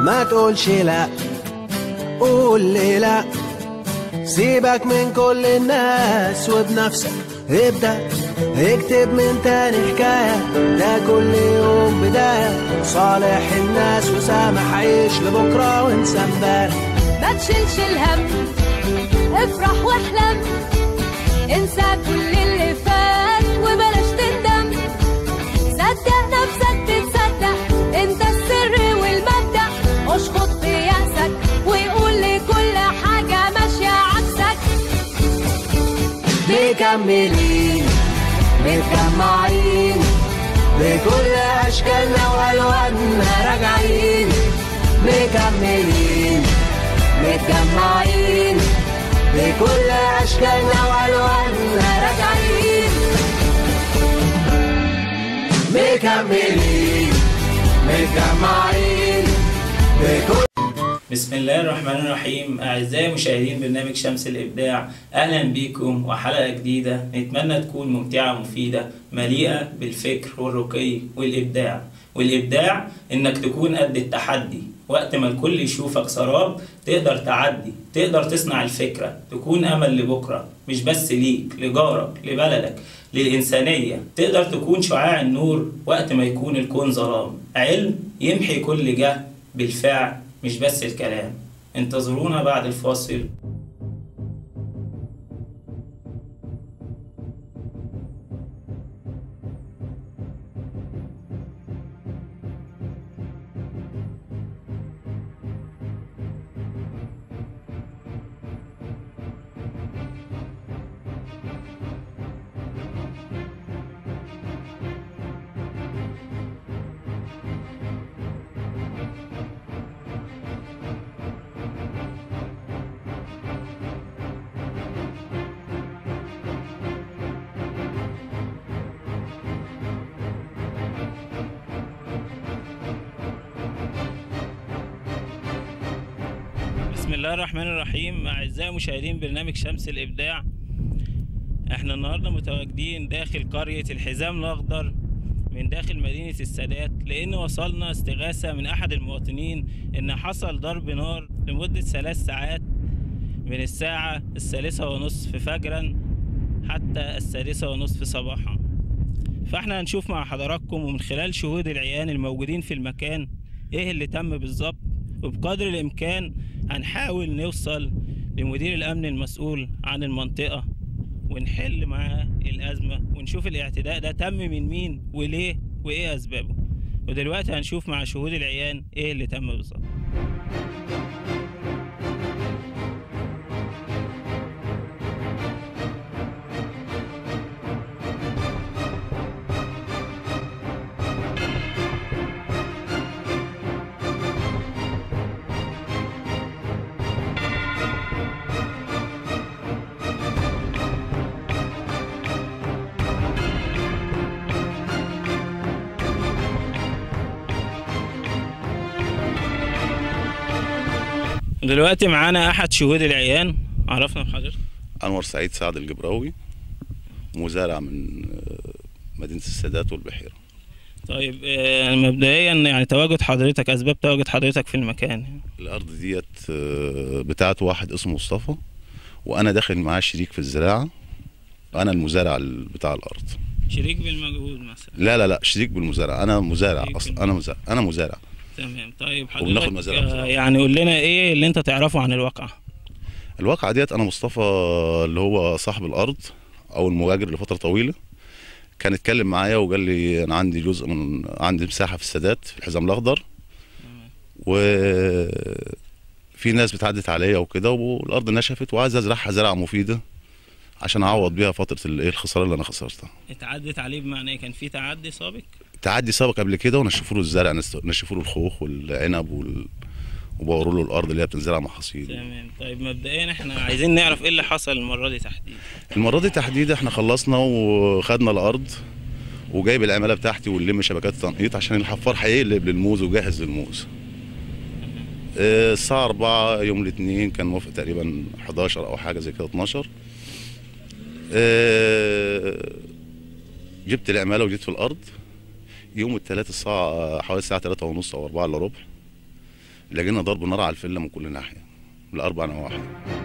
ما تقولش لا قول لي لا سيبك من كل الناس وبنفسك ابدأ اكتب من تاني حكاية ده كل يوم بداية صالح الناس وسامح عيش لبكرة وانسى امبارح ما تشيلش الهم افرح واحلم انسى كل اللي فات وبلاش تندم صدق نفسك تتصدق انت السر والمبدأ اشخط في يأسك وقول لكل حاجة ماشية عكسك مكملين متجمعين بكل أشكالنا وألواننا راجعين مكملين متجمعين بكل أشكالنا وألواننا راجعين مكملين متجمعين بكل بسم الله الرحمن الرحيم أعزائي مشاهدين برنامج شمس الإبداع أهلا بيكم وحلقة جديدة نتمنى تكون ممتعة ومفيدة مليئة بالفكر والرقي والإبداع والإبداع إنك تكون قد التحدي وقت ما الكل يشوفك سراب تقدر تعدي تقدر تصنع الفكرة تكون أمل لبكرة مش بس ليك لجارك لبلدك للإنسانية تقدر تكون شعاع النور وقت ما يكون الكون ظلام علم يمحي كل جهل بالفعل مش بس الكلام انتظرونا بعد الفاصل بسم الله الرحمن الرحيم أعزائي مشاهدين برنامج شمس الإبداع احنا النهاردة متواجدين داخل قرية الحزام الأخضر من داخل مدينة السادات لأن وصلنا استغاثة من أحد المواطنين إن حصل ضرب نار لمدة ثلاث ساعات من الساعة الثالثة ونصف فجرا حتى السادسة ونصف صباحا فاحنا هنشوف مع حضراتكم ومن خلال شهود العيان الموجودين في المكان ايه اللي تم بالظبط وبقدر الامكان هنحاول نوصل لمدير الامن المسؤول عن المنطقة ونحل معاه الازمة ونشوف الاعتداء ده تم من مين وليه وايه اسبابه ودلوقتي هنشوف مع شهود العيان ايه اللي تم بالظبط دلوقتي معانا احد شهود العيان عرفنا بحضرتك انور سعيد سعد الجبراوي مزارع من آه، مدينه السادات والبحيره طيب آه، مبدئيا يعني تواجد حضرتك اسباب تواجد حضرتك في المكان الارض ديت آه، بتاعت واحد اسمه مصطفى وانا داخل معاه شريك في الزراعه انا المزارع ال- بتاع الارض شريك بالمجهود مثلا لا لا لا شريك بالمزارع انا مزارع شريك اصلا انا مزارع انا مزارع تمام طيب وبناخد حضرتك مزارع آه، بصراحة. يعني قول لنا ايه اللي انت تعرفه عن الواقعة الواقعة ديت انا مصطفى اللي هو صاحب الارض او المهاجر لفتره طويله كان اتكلم معايا وقال لي انا عندي جزء من عندي مساحه في السادات في الحزام الاخضر و في ناس بتعدت عليا وكده والارض نشفت وعايز ازرعها زراعه مفيده عشان اعوض بيها فتره الايه الخساره اللي انا خسرتها اتعدت عليه بمعنى ايه كان في تعدي سابق تعدي سبق قبل كده ونشفوا له الزرع نست- نشفوا له الخوخ والعنب وال... وبوروا له الارض اللي هي بتنزرع محاصيل تمام طيب مبدئيا احنا عايزين نعرف ايه اللي حصل المرة دي تحديدا المره دي تحديدا احنا خلصنا وخدنا الارض وجايب العماله بتاعتي ونلم شبكات تنقيط عشان الحفار هيقلب للموز وجاهز للموز آه، الساعة 4 يوم الاثنين كان موافق تقريبا 11 أو حاجة زي كده 12 آه، جبت العمالة وجيت في الأرض يوم الثلاث الساعة حوالي الساعة 3 ونص أو 4 إلا ربع لقينا ضرب نار على الفيلا من كل ناحيه من الاربع نواحي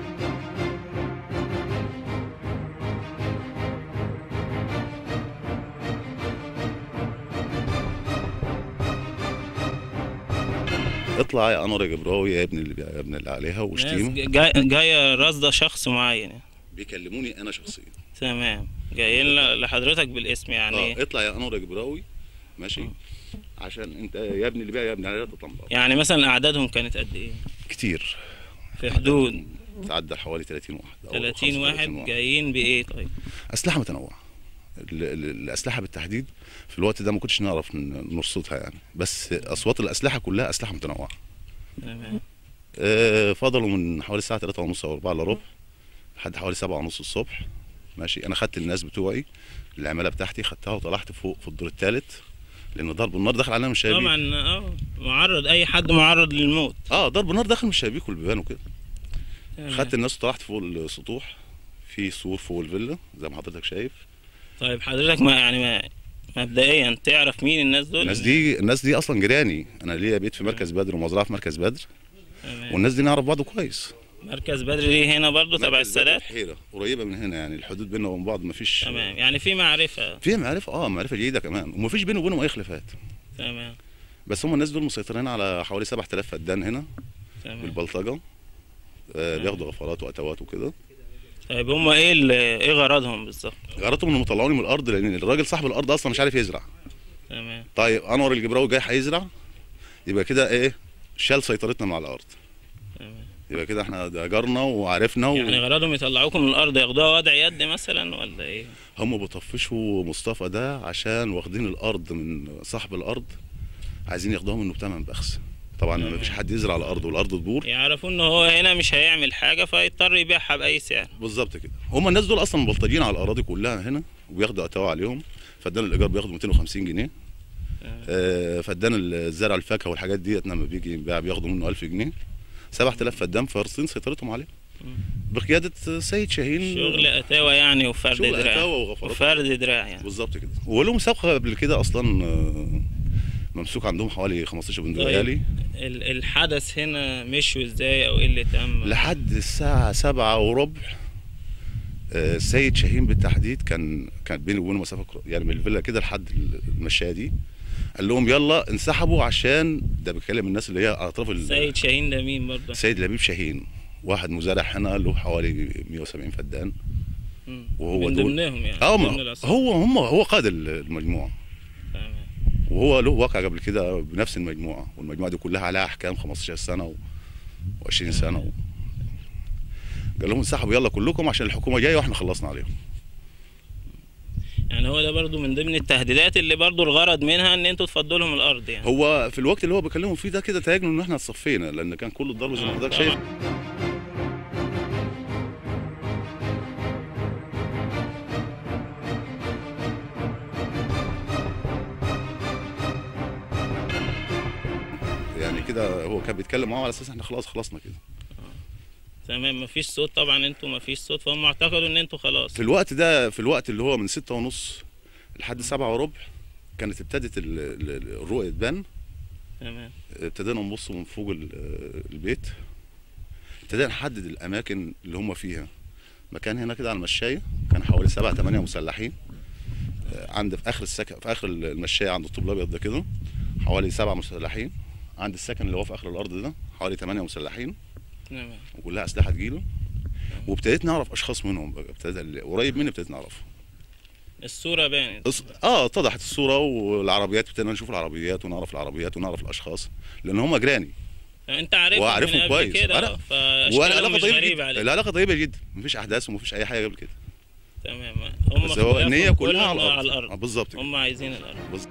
اطلع يا انور يا جبراوي يا ابن اللي يا ابن اللي عليها ناس واشتيمه جاي- جايه راصده شخص معين يعني. بيكلموني انا شخصيا تمام جايين ل- لحضرتك بالاسم يعني اه اطلع يا انور يا جبراوي ماشي عشان انت يا ابن اللي بيها يا ابن عليها تطلع من الأرض. يعني مثلا اعدادهم كانت قد ايه كتير في حدود تعدى حوالي 30 واحد أو 30 واحد 35 جايين بايه طيب اسلحه متنوعه ال- ال- الاسلحه بالتحديد في الوقت ده ما كنتش نعرف ن- نرصدها يعني بس اصوات الاسلحه كلها اسلحه متنوعه تمام آه، فضلوا من حوالي الساعه 3 ونص او 4 الا ربع لحد حوالي 7 ونص الصبح ماشي انا خدت الناس بتوعي العماله بتاعتي خدتها وطلعت فوق في الدور الثالث لان ضرب النار دخل علينا من الشبابيك طبعا اه معرض اي حد معرض للموت اه ضرب النار دخل من الشبابيك والبيبان وكده تمام. خدت الناس وطلعت فوق السطوح في سور فوق الفيلا زي ما حضرتك شايف طيب حضرتك ما يعني ما مبدئيا تعرف مين الناس دول الناس دي الناس دي اصلا جيراني انا ليا بيت في مركز بدر ومزرعه في مركز بدر تمام. والناس دي نعرف بعض كويس مركز بدر دي هنا برضو تبع مركز بدر السادات الحيره قريبه من هنا يعني الحدود بيننا وبين بعض مفيش تمام يعني في معرفه في معرفه اه معرفه جيده كمان ومفيش بينه وبينهم اي خلافات تمام بس هم الناس دول مسيطرين على حوالي 7000 فدان هنا تمام بالبلطجه آه بياخدوا غفارات واتوات وكده طيب هم ايه ال- ايه غرضهم بالظبط غرضهم انهم يطلعوني من الارض لان الراجل صاحب الارض اصلا مش عارف يزرع تمام طيب انور الجبراوي جاي هيزرع يبقى كده ايه شال سيطرتنا مع الارض تمام يبقى كده احنا ده جارنا وعرفنا و... يعني غرضهم يطلعوكم من الارض ياخدوها وضع يد مثلا ولا ايه هم بيطفشوا مصطفى ده عشان واخدين الارض من صاحب الارض عايزين ياخدوها منه بثمن بخس طبعا ما فيش حد يزرع على الارض والارض تبور يعرفوا ان هو هنا مش هيعمل حاجه فيضطر يبيعها باي سعر بالظبط كده هم الناس دول اصلا مبلطجين على الاراضي كلها هنا وبياخدوا اتاوه عليهم فدان الايجار بياخدوا 250 جنيه آه، فدان الزرع الفاكهه والحاجات ديت لما بيجي ينباع بياخدوا منه 1000 جنيه 7000 فدان فارسين سيطرتهم عليه بقياده سيد شاهين شغل اتاوه يعني وفرد شغل دراع أتاوة وغفرات. وفرد دراع يعني بالظبط كده ولهم سابقه قبل كده اصلا آه، ممسوك عندهم حوالي 15 بندقيالي ال- الحدث هنا مشوا ازاي او ايه اللي تم لحد الساعة سبعة وربع آه، السيد شاهين بالتحديد كان كان بيني وبينه مسافة قر- يعني من الفيلا كده لحد المشاية دي قال لهم يلا انسحبوا عشان ده بيتكلم الناس اللي هي على اطراف ال- سيد شاهين ده مين برضه السيد لبيب شاهين واحد مزارع هنا له حوالي 170 فدان مم. وهو من دول- ضمنهم يعني اه ضمن ما- العصابة. هو هم هو قائد المجموعة تمام. وهو له واقع قبل كده بنفس المجموعة والمجموعة دي كلها عليها احكام 15 سنة و20 سنة و... قال لهم انسحبوا يلا كلكم عشان الحكومة جاية واحنا خلصنا عليهم يعني هو ده برضه من ضمن التهديدات اللي برضه الغرض منها ان انتوا تفضوا لهم الارض يعني هو في الوقت اللي هو بيكلمهم فيه ده كده تهاجموا ان احنا اتصفينا لان كان كل الضرب زي ما حضرتك شايف يعني كده هو كان بيتكلم معاهم على اساس احنا خلاص خلصنا كده تمام مفيش صوت طبعا انتوا مفيش صوت فهم اعتقدوا ان انتوا خلاص في الوقت ده في الوقت اللي هو من ستة ونص لحد سبعة وربع كانت ابتدت ال- ال- الرؤية تبان تمام ابتدينا نبص من فوق ال- البيت ابتدينا نحدد الاماكن اللي هم فيها مكان هنا كده على المشايه كان حوالي سبعة ثمانية مسلحين آه، عند في اخر السكن في اخر المشايه عند الطوب الابيض ده كده حوالي سبعة مسلحين عند السكن اللي هو في اخر الارض ده حوالي ثمانية مسلحين تمام وكلها اسلحه تقيله وابتديت نعرف اشخاص منهم بقى ابتدى اللي قريب مني ابتديت نعرفه الصوره بانت الص- اه اتضحت الصوره والعربيات ابتدينا نشوف العربيات ونعرف العربيات ونعرف الاشخاص لان هم جيراني انت عارفهم وعارفهم من قبل كويس. كده عارف. اه، فاشكالهم والعلاقه مش طيبه غريبه جدا عليك العلاقه طيبه جدا مفيش احداث ومفيش اي حاجه قبل كده تمام هم بس هو ان هي اختلافهم كلها على كلهم الارض, على الارض آه، بالظبط كده هم عايزين الارض بص-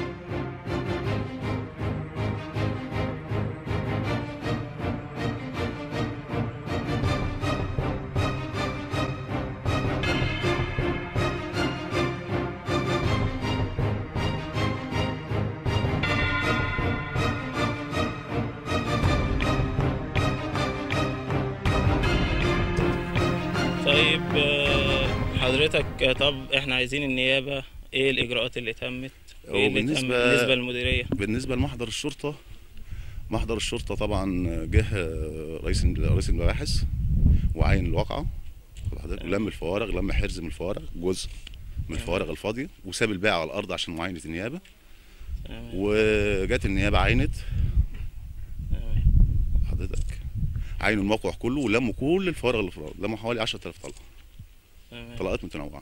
طيب آه، حضرتك آه، طب احنا عايزين النيابه ايه الاجراءات اللي تمت هو ايه اللي تم بالنسبة- بالنسبه للمديريه بالنسبه لمحضر الشرطه محضر الشرطه طبعا جه رئيس رئيس المباحث وعين الواقعه واخد حضرتك؟ ولم الفوارغ لم حرز من الفوارغ جزء من الفوارغ الفاضيه وساب الباقي على الارض عشان معاينه النيابه تمام وجت النيابه عينت تمام حضرتك عينوا الموقع كله ولموا كل الفوارغ اللي في الارض لموا حوالي 10000 طلقه تمام طلقات متنوعه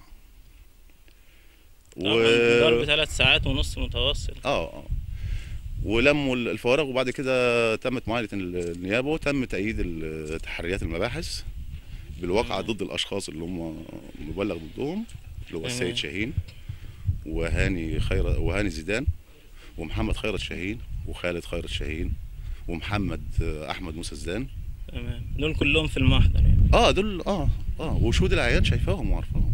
طبعا ضرب ثلاث ساعات ونص متواصل اه اه ولموا الفوارغ وبعد كده تمت معاينه النيابه وتم تأييد ال- تحريات المباحث بالواقعه ضد الاشخاص اللي هم مبلغ ضدهم اللي هو تمام. السيد شاهين وهاني خير وهاني زيدان ومحمد خيرت شاهين وخالد خيرت شاهين ومحمد آه، احمد موسى زدان تمام دول كلهم في المحضر يعني اه دول اه اه وشهود العيان شايفاهم وعارفاهم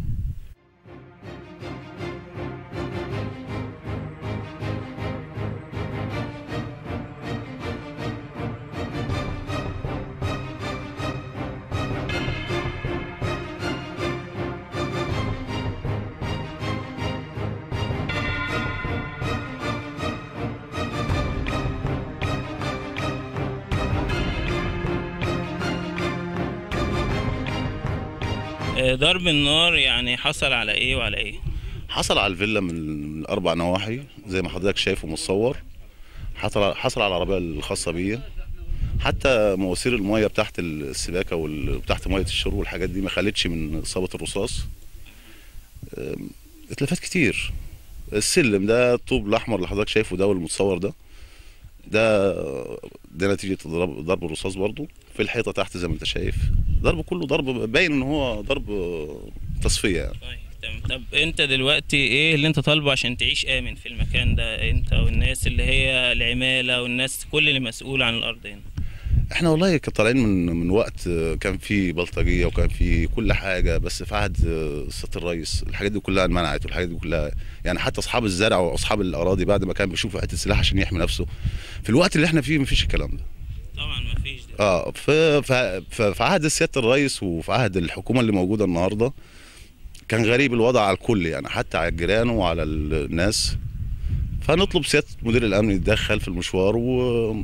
آه، ضرب النار يعني حصل على ايه وعلى ايه حصل على الفيلا من من الاربع نواحي زي ما حضرتك شايف ومتصور حصل حصل على العربيه الخاصه بيا حتى مواسير الميه بتاعت السباكه وتحت ميه الشرب والحاجات دي ما خلتش من اصابه الرصاص أم، اتلفات كتير السلم ده الطوب الاحمر اللي حضرتك شايفه ده والمتصور ده ده ده نتيجه ضرب ضرب الرصاص برضو في الحيطه تحت زي ما انت شايف ضرب كله ضرب باين ان هو ضرب تصفيه يعني طيب تمام طب انت دلوقتي ايه اللي انت طالبه عشان تعيش امن في المكان ده انت والناس اللي هي العماله والناس كل اللي مسؤول عن الارض هنا احنا والله كنا طالعين من من وقت آه، كان في بلطجيه وكان في كل حاجه بس في عهد آه، سياده الرئيس الحاجات دي كلها اتمنعت والحاجات دي كلها يعني حتى اصحاب الزرع واصحاب الاراضي بعد ما كان بيشوفوا حته سلاح عشان يحمي نفسه في الوقت اللي احنا فيه مفيش الكلام ده طبعا ما فيش ده اه في في- في في عهد سياده الرئيس وفي عهد الحكومه اللي موجوده النهارده كان غريب الوضع على الكل يعني حتى على الجيران وعلى الناس فنطلب سياده مدير الامن يتدخل في المشوار و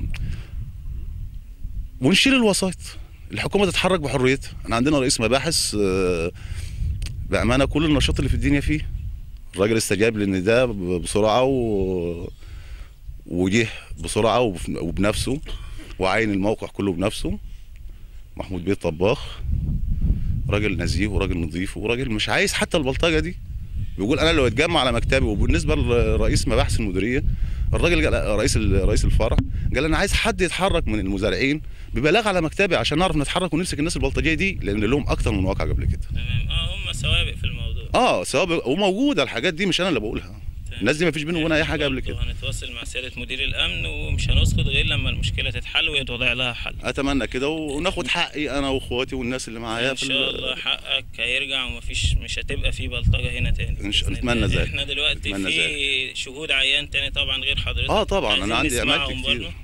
ونشيل الوسائط الحكومه تتحرك بحريتها احنا عندنا رئيس مباحث آه، بامانه كل النشاط اللي في الدنيا فيه الراجل استجاب للنداء ب- بسرعه و وجه بسرعه وبف- وبنفسه وعين الموقع كله بنفسه محمود بيه طباخ راجل نزيه وراجل نظيف وراجل مش عايز حتى البلطجه دي بيقول انا لو اتجمع على مكتبي وبالنسبه لرئيس مباحث المديريه الراجل قال رئيس ال- رئيس الفرع قال انا عايز حد يتحرك من المزارعين ببلاغ على مكتبي عشان نعرف نتحرك ونمسك الناس البلطجيه دي لان لهم اكتر من واقع قبل كده تمام اه هم سوابق في الموضوع اه سواء وموجوده الحاجات دي مش انا اللي بقولها الناس دي ما فيش بينهم وبينها اي حاجه قبل كده برضه هنتواصل مع سياده مدير الامن ومش هنسكت غير لما المشكله تتحل ويتوضع لها حل اتمنى كده وناخد حقي انا واخواتي والناس اللي معايا ان في شاء ال- الله حقك هيرجع ومفيش مش هتبقى في بلطجه هنا تاني إن شاء- بإذن نتمنى الله. ذلك. احنا دلوقتي نتمنى في شهود عيان تاني طبعا غير حضرتك اه طبعا عايزين انا عندي اماكن نسمعهم كتير برضه.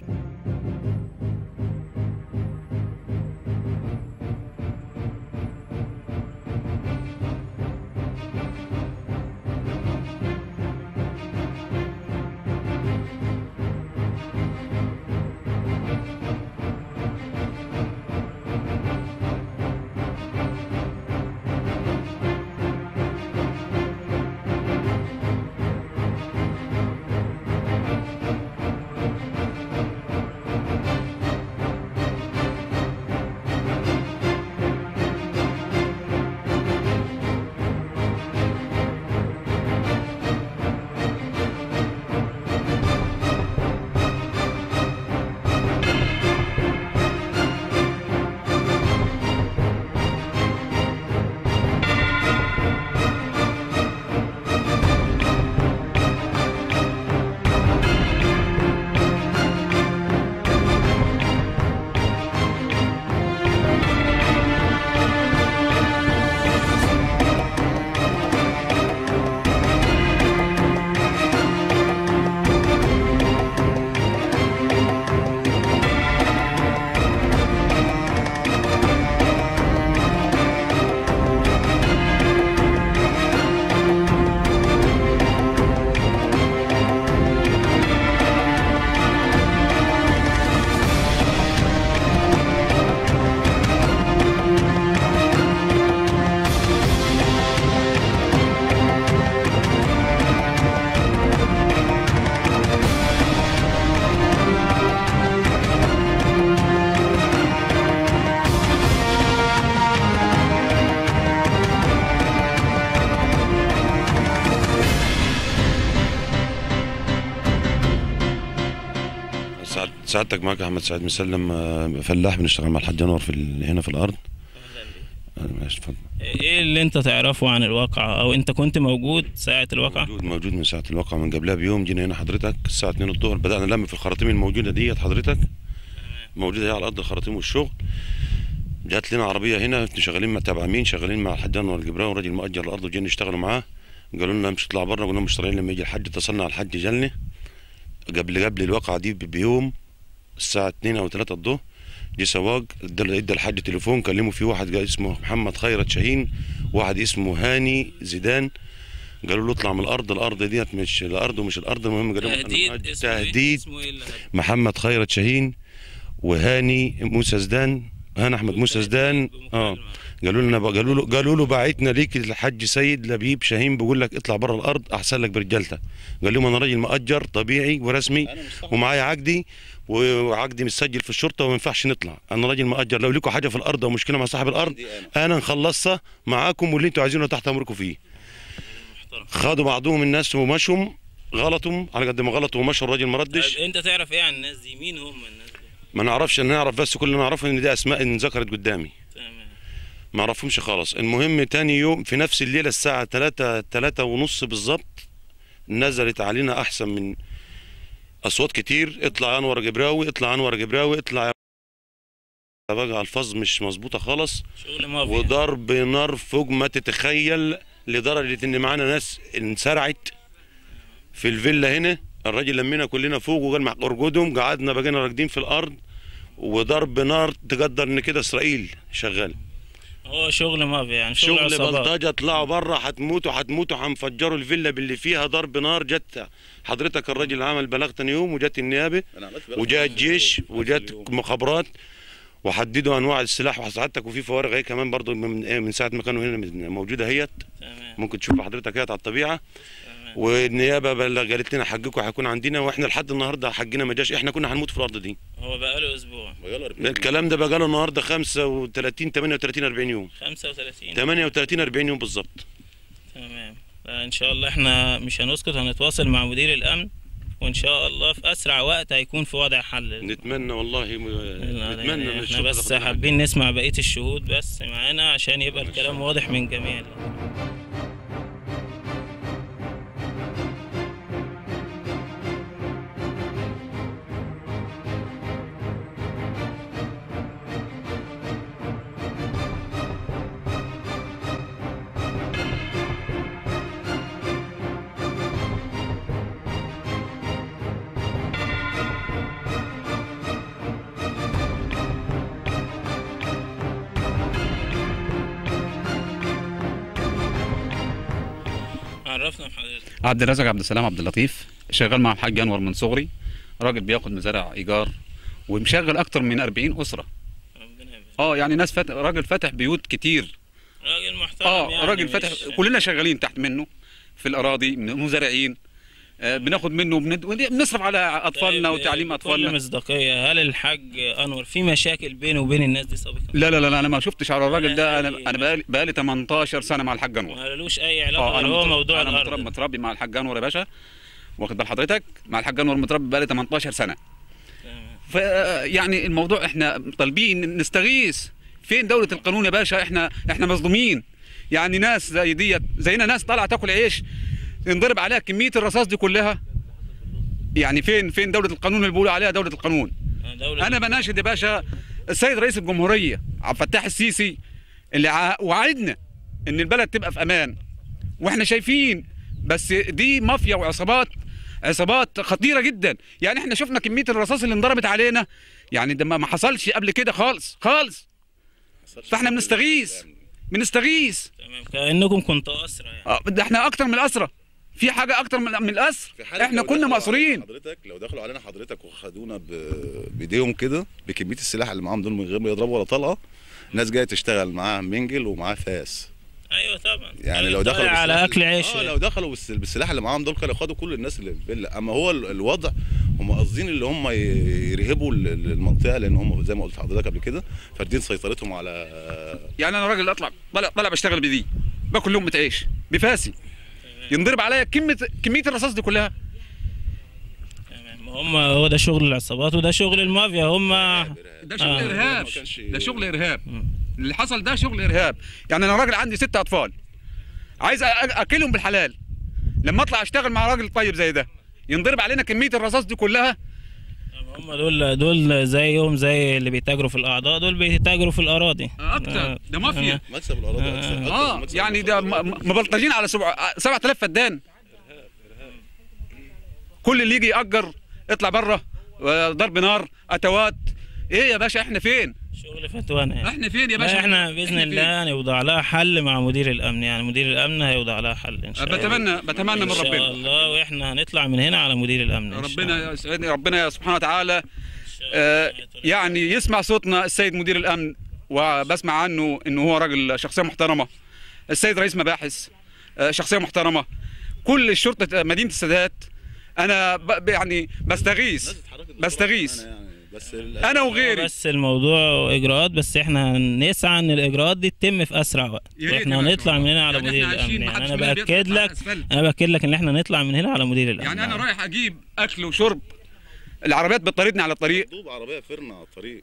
سعادتك معاك احمد سعيد مسلم آه، فلاح بنشتغل مع الحاج انور في ال- هنا في الارض آه، ماشي اتفضل ايه اللي انت تعرفه عن الواقعة او انت كنت موجود ساعة الواقعة موجود موجود من ساعه الواقعه من قبلها بيوم جينا هنا حضرتك الساعه 2 الظهر بدانا نلم في الخراطيم الموجوده ديت حضرتك موجوده هي على ارض الخراطيم والشغل جات لنا عربيه هنا شغالين مع تبع مين شغالين مع الحاج انور الجبراوي راجل مؤجر الارض وجينا نشتغلوا معاه قالوا لنا مش اطلع بره قلنا مش طالعين لما يجي الحاج اتصلنا على الحاج جالنا قبل قبل الواقعه دي بيوم الساعه 2 او 3 الظهر جه سواق ادى ادى الحاج تليفون كلمه في واحد قال اسمه محمد خيرت شاهين واحد اسمه هاني زيدان قالوا له اطلع من الارض الارض ديت مش الارض ومش الارض المهم قالوا له أنا تهديد معاك. اسمه إيه؟ تهديد اسمه ايه اللي هدد؟ محمد خيرت شاهين وهاني موسى زدان هاني احمد موسى زدان اه قالوا لنا قالوا له قالوا له بعتنا ليك الحاج سيد لبيب شاهين بيقول لك اطلع بره الارض احسن لك برجالتك قال لهم انا راجل مؤجر طبيعي ورسمي ومعايا عقدي وعقدي متسجل في الشرطه وما ينفعش نطلع انا راجل مؤجر لو لكم حاجه في الارض او مشكله مع صاحب الارض انا نخلصها معاكم واللي انتوا عايزينه تحت امركم فيه خدوا بعضهم الناس ومشوا غلطوا على قد ما غلطوا ومشوا الراجل ما ردش طيب انت تعرف ايه عن الناس دي مين هم الناس دي ما نعرفش ان نعرف بس كل اللي نعرفه ان دي اسماء انذكرت قدامي تمام ما اعرفهمش خالص المهم تاني يوم في نفس الليله الساعه 3 3 ونص بالظبط نزلت علينا احسن من اصوات كتير اطلع يا انور جبراوي اطلع يا انور جبراوي اطلع يا بقى الفاظ مش مظبوطه خالص شغل مافيا وضرب نار فوق ما تتخيل لدرجه ان معانا ناس انسرعت في الفيلا هنا الراجل لمينا كلنا فوق وقال مع ارجدهم قعدنا بقينا راكدين في الارض وضرب نار تقدر ان كده اسرائيل شغال هو شغل مافيا يعني شغل, شغل عصابات بلطجه اطلعوا بره هتموتوا هتموتوا هنفجروا الفيلا باللي فيها ضرب نار جت حضرتك الراجل عمل بلاغ تاني يوم وجت النيابه وجاء الجيش وجات مخابرات وحددوا انواع السلاح وسعادتك وفي فوارغ اهي كمان برضو من إيه من ساعه ما كانوا هنا من- موجوده هيت تمام ممكن تشوف حضرتك هيت على الطبيعه والنيابه بلغ قالت لنا حقكم هيكون عندنا واحنا لحد النهارده حقنا ما جاش احنا كنا هنموت في الارض دي هو بقاله اسبوع الكلام ده بقى له النهارده 35 38 40 يوم 35 38 40 يوم بالظبط تمام ان شاء الله احنا مش هنسكت هنتواصل مع مدير الامن وان شاء الله في اسرع وقت هيكون في وضع حل نتمنى والله نتمنى إن احنا الشرطة بس تاخد بالها. حابين نسمع بقية الشهود بس معانا عشان يبقى الكلام واضح من جميع عرفنا بحضرتك عبد الرزاق عبد السلام عبد اللطيف شغال مع الحاج انور من صغري راجل بياخد مزارع ايجار ومشغل اكتر من 40 اسره ربنا يبارك اه يعني ناس فاتح راجل فاتح بيوت كتير راجل محترم اه يعني راجل مش- فاتح كلنا شغالين تحت منه في الاراضي من- مزارعين آه بناخد منه وبند- بنصرف على اطفالنا طيب، وتعليم بكل اطفالنا مصداقية هل الحاج انور في مشاكل بينه وبين الناس دي سابقا؟ لا لا لا لا، انا ما شفتش على الراجل ده انا يعني- انا بقالي, بقالي 18 سنه مع الحاج انور ما لهوش اي علاقة اه غير انا هو متربي- موضوع انا متربي, الارض متربي مع الحاج انور يا باشا واخد بال حضرتك مع الحاج انور متربي بقالي 18 سنه تمام. ف يعني الموضوع احنا طالبين نستغيث فين دولة القانون يا باشا احنا احنا مظلومين يعني ناس زي ديت زينا ناس طالعه تاكل عيش ينضرب عليها كمية الرصاص دي كلها يعني فين فين دولة القانون اللي بيقولوا عليها دولة القانون دولة انا بناشد يا باشا السيد رئيس الجمهورية عبد الفتاح السيسي اللي ع- وعدنا ان البلد تبقى في امان واحنا شايفين بس دي مافيا وعصابات عصابات خطيره جدا يعني احنا شفنا كميه الرصاص اللي انضربت علينا يعني ده ما ما حصلش قبل كده خالص خالص فاحنا بنستغيث بنستغيث تمام كأنكم كنتوا أسرى يعني اه ده احنا اكتر من الاسرى في حاجه اكتر من من الاسر في حالة احنا لو كنا دخلوا مأسورين علينا حضرتك لو دخلوا علينا حضرتك وخدونا ب- بايديهم كده بكميه السلاح اللي معاهم دول من غير ما يضربوا ولا طلقه ناس جايه تشتغل معاها منجل ومعاه فاس أيوه طبعا يعني لو راجل دخلوا طالع على بالسلاح أكل اللي- عيش اه يعني. لو دخلوا بالس- بالسلاح اللي معاهم دول كانوا خدوا كل الناس اللي في الفيلا اما هو ال- الوضع هم قاصدين اللي هم ي- يرهبوا ال- ال- المنطقه لان هم زي ما قلت لحضرتك قبل كده فاردين سيطرتهم على يعني انا راجل اطلع طالع طالع بشتغل بدي باكل لقمه عيش بفاسي ينضرب عليا كميه كميه الرصاص دي كلها تمام هم هو ده شغل العصابات وده شغل المافيا هم ده شغل آه. ارهاب ما كانش- ده شغل ارهاب اللي حصل ده شغل ارهاب يعني انا راجل عندي ست اطفال عايز أ- اكلهم بالحلال لما اطلع اشتغل مع راجل طيب زي ده ينضرب علينا كميه الرصاص دي كلها هم دول دول زيهم زي اللي بيتاجروا في الاعضاء دول بيتاجروا في الاراضي اكتر ده مافيا مكسب الاراضي أكثر- أكثر اه من مكسب يعني ده الأراضي. م- م- مبلطجين على سبع- 7000 فدان كل اللي يجي يأجر اطلع بره ضرب نار اتوات ايه يا باشا احنا فين شغل فتوانا يعني. احنا فين يا لا باشا احنا باذن فين؟ الله هنوضع لها حل مع مدير الامن يعني مدير الامن هيوضع لها حل ان شاء الله بتمنى بتمنى من ان شاء ربنا الله واحنا هنطلع من هنا على مدير الامن إن شاء ربنا الله. يسعدني ربنا سبحانه وتعالى آه، يعني يسمع صوتنا السيد مدير الامن وبسمع عنه انه هو راجل شخصيه محترمه السيد رئيس مباحث آه، شخصيه محترمه كل الشرطه مدينه السادات انا ب- يعني بستغيث الناس اتحركت بستغيث بسرعة يعني، بس انا هو وغيري بس الموضوع اجراءات بس احنا هنسعى ان الاجراءات دي تتم في اسرع وقت يا ريت احنا يا باشا هنطلع من هنا على يعني مدير احنا عايشين الامن محدش يعني انا فينا بيطلع باكد على لك الأسفلت. انا باكد لك ان احنا نطلع من هنا على مدير الامن يعني انا رايح اجيب اكل وشرب العربيات بتطاردني على الطريق دوب عربيه فرنا على الطريق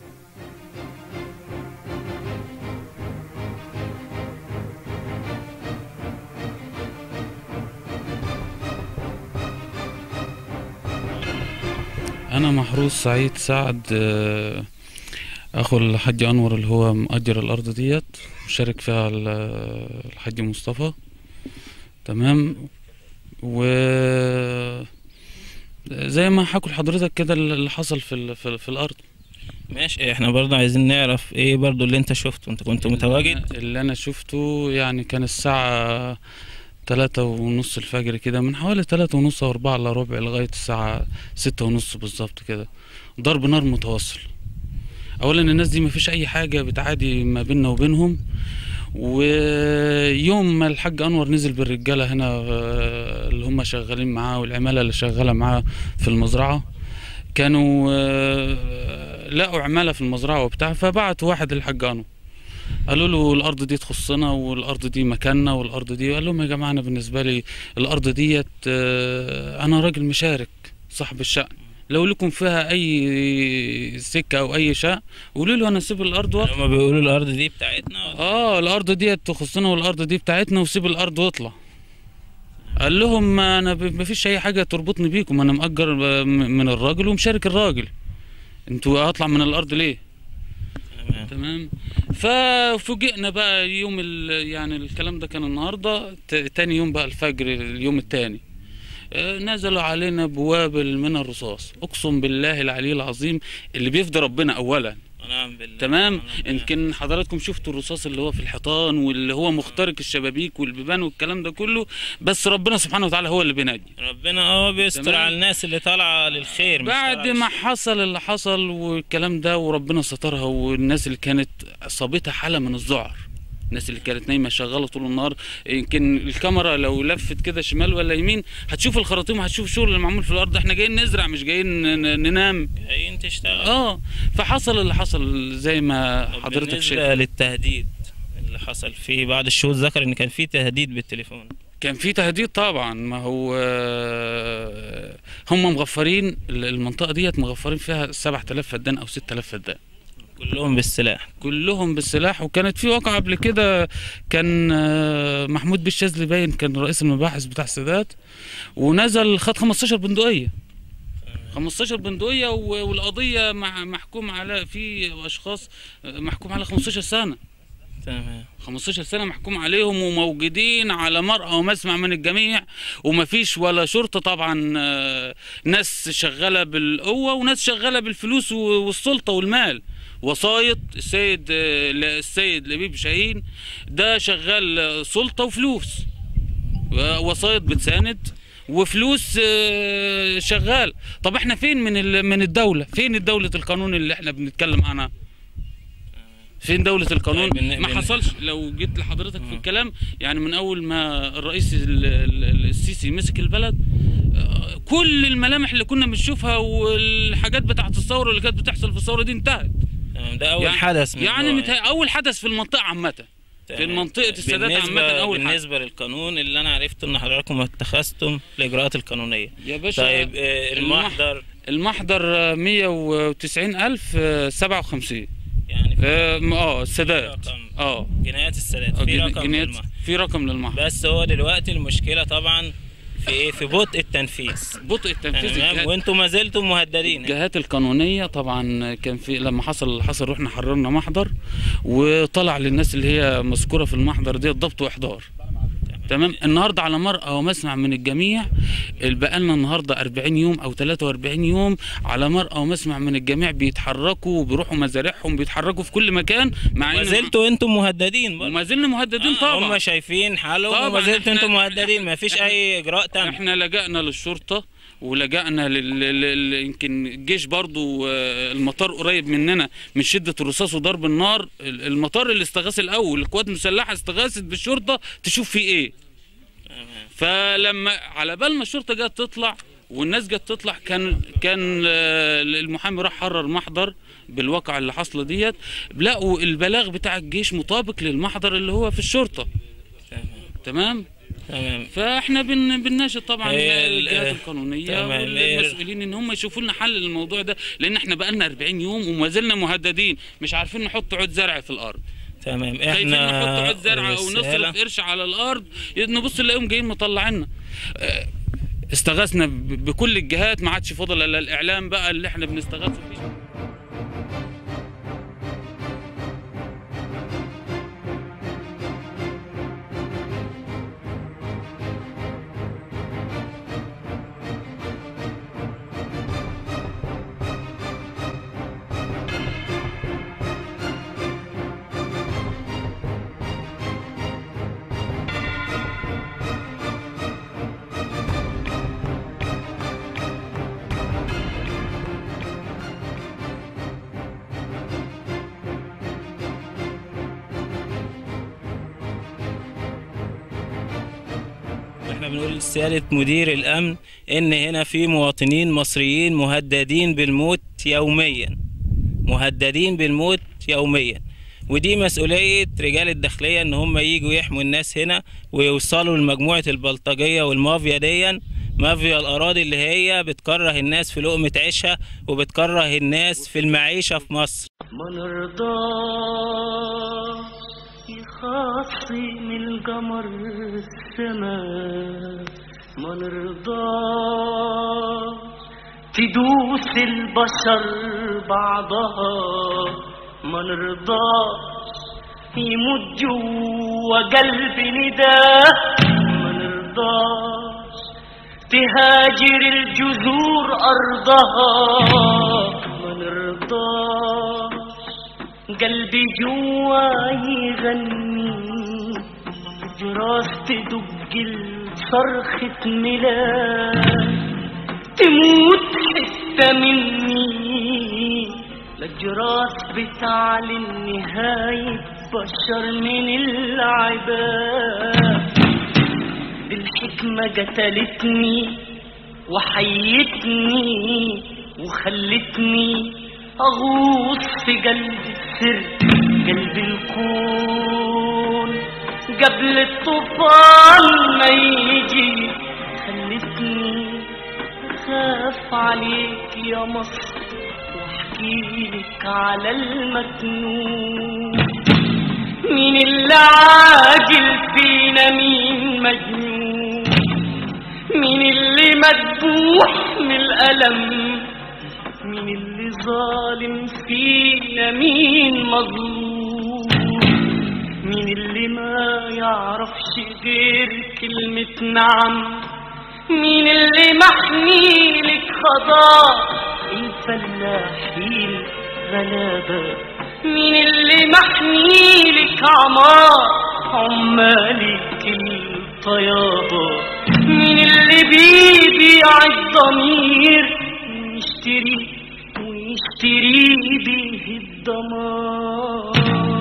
أنا محروس سعيد سعد آه، أخو الحاج أنور اللي هو مأجر الأرض ديت مشارك فيها ال- الحاج مصطفى تمام و زي ما حكوا لحضرتك كده اللي حصل في ال- في, في الأرض ماشي احنا برضه عايزين نعرف ايه برضه اللي انت شفته انت كنت متواجد اللي أنا شفته يعني كان الساعة تلاتة ونص الفجر كده من حوالي تلاتة ونص أو أربعة إلا ربع لغاية الساعة ستة ونص بالظبط كده ضرب نار متواصل أولا الناس دي مفيش أي حاجة بتعادي ما بيننا وبينهم ويوم ما الحاج أنور نزل بالرجالة هنا آه، اللي هم شغالين معاه والعمالة اللي شغالة معاه في المزرعة كانوا آه، لقوا عمالة في المزرعة وبتاع فبعتوا واحد للحاج أنور قالوا له الارض دي تخصنا والارض دي مكاننا والارض دي قال لهم يا جماعه انا بالنسبه لي الارض ديت آه، انا راجل مشارك صاحب الشأن لو لكم فيها اي سكه او اي شأن قولوا له انا اسيب الارض واطلع هما بيقولوا الارض دي بتاعتنا ولا- اه الارض ديت تخصنا والارض دي بتاعتنا وسيب الارض واطلع قال لهم انا ب- مفيش اي حاجه تربطني بيكم انا مأجر آه، م- من الراجل ومشارك الراجل انتوا هطلع من الارض ليه تمام. تمام ففوجئنا بقى يوم ال... يعني الكلام ده كان النهارده ت... تاني يوم بقى الفجر اليوم التاني آه، نزلوا علينا بوابل من الرصاص اقسم بالله العلي العظيم اللي بيفدي ربنا اولا ونعم بالله تمام ونعم بالله. يمكن حضراتكم شفتوا الرصاص اللي هو في الحيطان واللي هو مخترق الشبابيك والبيبان والكلام ده كله بس ربنا سبحانه وتعالى هو اللي بينجي ربنا اه بيستر تمام. على الناس اللي طالعه للخير مش بعد طالعة ما للشر. حصل اللي حصل والكلام ده وربنا سترها والناس اللي كانت اصابتها حاله من الذعر الناس اللي كانت نايمه شغاله طول النهار يمكن الكاميرا لو لفت كده شمال ولا يمين هتشوف الخراطيم وهتشوف الشغل اللي معمول في الارض احنا جايين نزرع مش جايين ن- ننام جايين تشتغل اه فحصل اللي حصل زي ما حضرتك شايف بالنسبه للتهديد اللي حصل في بعض الشهود ذكر ان كان في تهديد بالتليفون كان في تهديد طبعا ما هو آه، هم مغفرين المنطقه ديت مغفرين فيها 7000 فدان او 6000 فدان كلهم بالسلاح كلهم بالسلاح وكانت في واقعة قبل كده كان آه، محمود بالشاذلي باين كان رئيس المباحث بتاع السادات ونزل خد 15 بندقية 15 بندقية و- والقضية مع محكوم على في أشخاص آه، محكوم على 15 سنة تمام 15 سنة محكوم عليهم وموجودين على مرأى ومسمع من الجميع ومفيش ولا شرطة طبعا آه، ناس شغالة بالقوة وناس شغالة بالفلوس و- والسلطة والمال وسايط السيد آه، ل- السيد لبيب شاهين ده شغال آه، سلطة وفلوس و- وسايط بتساند وفلوس آه، شغال طب احنا فين من ال- من الدولة فين الدولة القانون اللي احنا بنتكلم عنها فين دولة القانون طيب، بن- ما بن- حصلش لو جيت لحضرتك في الكلام يعني من اول ما الرئيس ال- ال- السيسي مسك البلد آه، كل الملامح اللي كنا بنشوفها والحاجات بتاعت الثوره اللي كانت بتحصل في الثوره دي انتهت تمام ده اول يعني- حدث من يعني جوه متهيأ اول حدث في المنطقه عامه في منطقه السادات عامه بالنسبة, اول حاجه بالنسبة للقانون اللي أنا عرفته إن حضراتكم اتخذتم الإجراءات القانونية يا باشا طيب آه، المحضر المحضر آه، 190057 يعني في اه م- آه، السادات رقم. اه جنايات السادات آه، في جن- رقم جنيهات- للمحضر. في رقم للمحضر بس هو دلوقتي المشكلة طبعا في إيه في بطء التنفيذ بطء التنفيذ تمام الجهات- وانتم ما زلتم مهددين الجهات القانونيه طبعا كان في لما حصل اللي حصل رحنا حررنا محضر وطلع للناس اللي هي مذكوره في المحضر دي ضبط واحضار تمام النهارده على مرأى ومسمع من الجميع بقى لنا النهارده 40 يوم او 43 يوم على مرأى ومسمع من الجميع بيتحركوا وبيروحوا مزارعهم بيتحركوا في كل مكان مع ما ان زلتوا انتم مهددين برضه وما زلنا مهددين طبعا هم شايفين حالهم طبعاً وما زلتوا إحنا- انتم مهددين ما فيش إحنا- اي اجراء تم احنا لجأنا للشرطة ولجأنا لل... لل... يمكن الجيش برضو آه، المطار قريب مننا من شدة الرصاص وضرب النار ال- المطار اللي استغاث الأول القوات المسلحة استغاثت بالشرطة تشوف فيه إيه فلما على بال ما الشرطة جت تطلع والناس جت تطلع كان كان آه، المحامي راح حرر محضر بالواقع اللي حصل ديت لقوا البلاغ بتاع الجيش مطابق للمحضر اللي هو في الشرطة تمام تمام فاحنا بن بنناشد طبعا هي ال- الجهات القانونيه تمام. والمسؤولين ان هم يشوفوا لنا حل للموضوع ده لان احنا بقالنا 40 يوم وما زلنا مهددين مش عارفين نحط عود زرع في الارض تمام خايفين نحط احنا عود زرع او الرسالة- نصرف قرش على الارض نبص نلاقيهم جايين مطلعيننا آه، استغاثنا ب- بكل الجهات ما عادش فاضل الا الاعلام بقى اللي احنا بنستغاث فيه احنا بنقول لسيادة مدير الامن ان هنا في مواطنين مصريين مهددين بالموت يوميا مهددين بالموت يوميا ودي مسؤولية رجال الداخلية ان هم يجوا يحموا الناس هنا ويوصلوا لمجموعة البلطجية والمافيا ديا مافيا الاراضي اللي هي بتكره الناس في لقمة عيشها وبتكره الناس في المعيشة في مصر ما نرضى يخاصم القمر السماء ما نرضى تدوس البشر بعضها ما نرضى يموت جوا قلب نداه ما نرضاش تهاجر الجذور أرضها ما نرضاش قلبي جوا يغني جراس تدق صرخة ميلاد تموت حتة مني الجراس بتعلن نهاية بشر من العباد بالحكمة قتلتني وحيتني وخلتني أغوص في قلب السر قلب الكون قبل الطوفان ما يجي خلتني أخاف عليك يا مصر واحكيلك على المكنون مين اللي عاجل فينا مين مجنون مين اللي مذبوح من الألم مين اللي ظالم فينا مين مظلوم مين اللي ما يعرفش غير كلمة نعم مين اللي محميلك خضار الفلاحين غلابة مين اللي محميلك عمار عمالك الطيابة مين اللي بيبيع الضمير ويشتري ويشتري بيه الدمار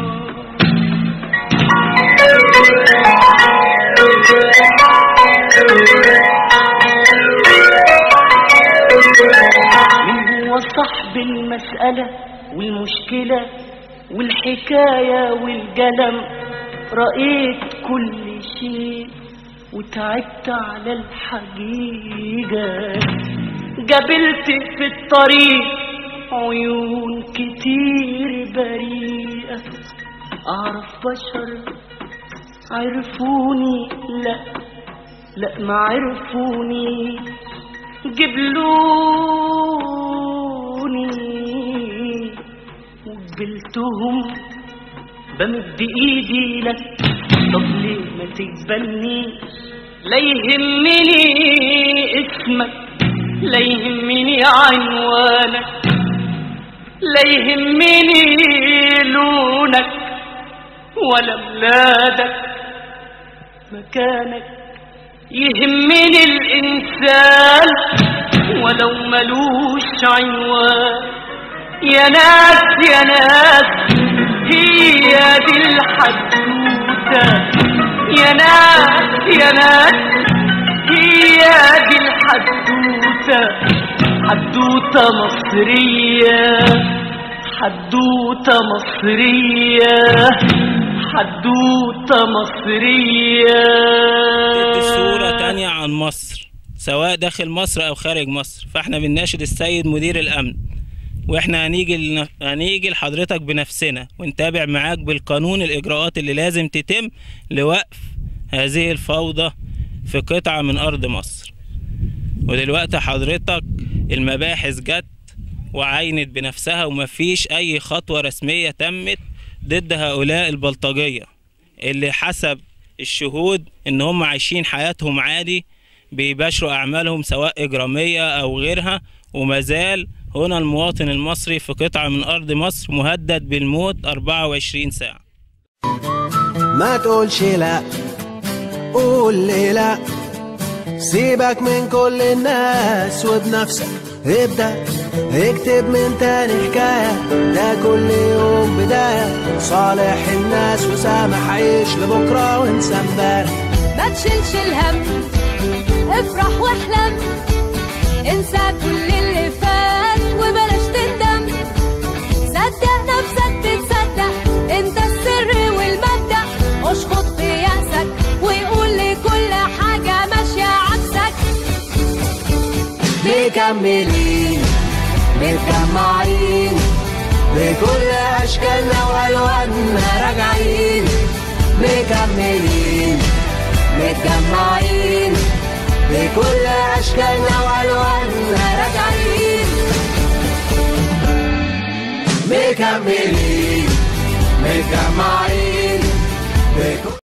من هو صاحب المسألة والمشكلة والحكاية والقلم رأيت كل شيء وتعبت على الحقيقة قابلت في الطريق عيون كتير بريئة أعرف بشر عرفوني لا لا ما عرفوني جبلوني وقبلتهم بمد ايدي لك طب ليه ما تقبلني لا يهمني اسمك لا يهمني عنوانك لا يهمني لونك ولا بلادك مكانك يهمني الإنسان ولو ملوش عنوان يا ناس يا ناس هي دي الحدوتة يا ناس يا ناس هي دي الحدوتة حدوتة مصرية حدوتة مصرية حدوتة مصرية دي صورة تانية عن مصر سواء داخل مصر أو خارج مصر فاحنا بنناشد السيد مدير الأمن واحنا هنيجي لن... هنيجي لحضرتك بنفسنا ونتابع معاك بالقانون الإجراءات اللي لازم تتم لوقف هذه الفوضى في قطعة من أرض مصر ودلوقتي حضرتك المباحث جت وعينت بنفسها ومفيش أي خطوة رسمية تمت ضد هؤلاء البلطجية اللي حسب الشهود إن هم عايشين حياتهم عادي بيباشروا أعمالهم سواء إجرامية أو غيرها ومازال هنا المواطن المصري في قطعة من أرض مصر مهدد بالموت 24 ساعة ما تقولش لا قول لي لا سيبك من كل الناس وبنفسك ابدأ اكتب من تاني حكاية ده كل يوم بداية صالح الناس وسامح عيش لبكرة وانسى امبارح ما تشيلش الهم افرح واحلم انسى كل اللي فات وبلاش تندم صدق نفسك تتصدق انت السر والمبدأ اشخط في يأسك وقول لكل حاجة ماشية عكسك مكملين متجمعين بكل أشكالنا وألواننا راجعين مكملين متجمعين بكل أشكالنا وألواننا راجعين مكملين متجمعين بكل